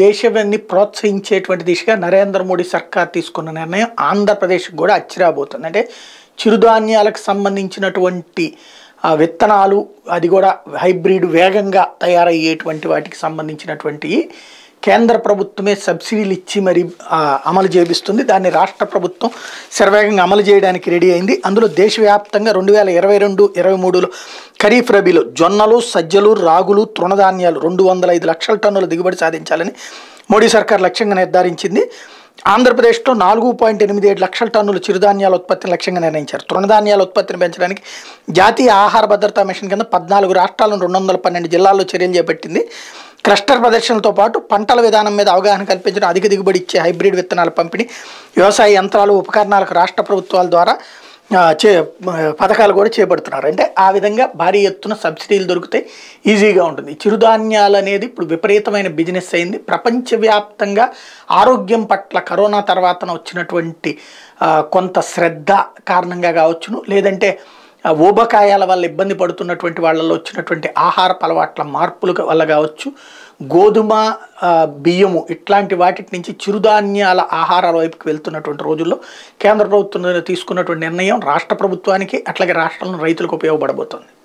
దేశాన్ని ప్రోత్సహించేటువంటి దిశగా నరేంద్ర మోడీ సర్కార్ తీసుకున్న నిర్ణయం ఆంధ్రప్రదేశ్కి కూడా అచ్చిరాబోతుంది అంటే చిరుధాన్యాలకు సంబంధించినటువంటి ఆ విత్తనాలు అది కూడా హైబ్రిడ్ వేగంగా తయారయ్యేటువంటి వాటికి సంబంధించినటువంటి కేంద్ర ప్రభుత్వమే సబ్సిడీలు ఇచ్చి మరి ఆ, అమలు చేపిస్తుంది దాన్ని రాష్ట్ర ప్రభుత్వం శరవేగంగా అమలు చేయడానికి రెడీ అయింది అందులో దేశవ్యాప్తంగా రెండు వేల ఇరవై రెండు ఇరవై మూడులో ఖరీఫ్ రబీలో జొన్నలు సజ్జలు రాగులు తృణధాన్యాలు రెండు వందల ఐదు లక్షల టన్నుల దిగుబడి సాధించాలని మోడీ సర్కార్ లక్ష్యంగా నిర్ధారించింది ఆంధ్రప్రదేశ్లో నాలుగు పాయింట్ ఎనిమిది ఏడు లక్షల టన్నుల చిరుధాన్యాల ఉత్పత్తిని లక్ష్యంగా నిర్ణయించారు తృణధాన్యాల ఉత్పత్తిని పెంచడానికి జాతీయ ఆహార భద్రతా మిషన్ కింద పద్నాలుగు రాష్ట్రాలను రెండు వందల పన్నెండు జిల్లాల్లో చర్యలు చేపట్టింది క్లస్టర్ ప్రదర్శనలతో పాటు పంటల విధానం మీద అవగాహన కల్పించడం అధిక దిగుబడి ఇచ్చే హైబ్రిడ్ విత్తనాల పంపిణీ వ్యవసాయ యంత్రాలు ఉపకరణాలకు రాష్ట్ర ప్రభుత్వాల ద్వారా ఆ, చే ఆ, పథకాలు కూడా చేపడుతున్నారు అంటే ఆ విధంగా భారీ ఎత్తున సబ్సిడీలు దొరుకుతాయి ఈజీగా ఉంటుంది చిరుధాన్యాలు అనేది ఇప్పుడు విపరీతమైన బిజినెస్ అయింది ప్రపంచవ్యాప్తంగా ఆరోగ్యం పట్ల కరోనా తర్వాతన వచ్చినటువంటి ఆ, కొంత శ్రద్ధ కారణంగా కావచ్చును లేదంటే ఆ, ఊబకాయాల వల్ల ఇబ్బంది పడుతున్నటువంటి వాళ్ళలో వచ్చినటువంటి ఆహార అలవాట్ల మార్పుల వల్ల కావచ్చు గోధుమ ఆ, బియ్యము ఇట్లాంటి వాటి నుంచి చిరుధాన్యాల ఆహారాల వైపుకి వెళ్తున్నటువంటి రోజుల్లో కేంద్ర ప్రభుత్వం తీసుకున్నటువంటి నిర్ణయం రాష్ట్ర ప్రభుత్వానికి అట్లాగే రాష్ట్రంలో రైతులకు ఉపయోగపడబోతోంది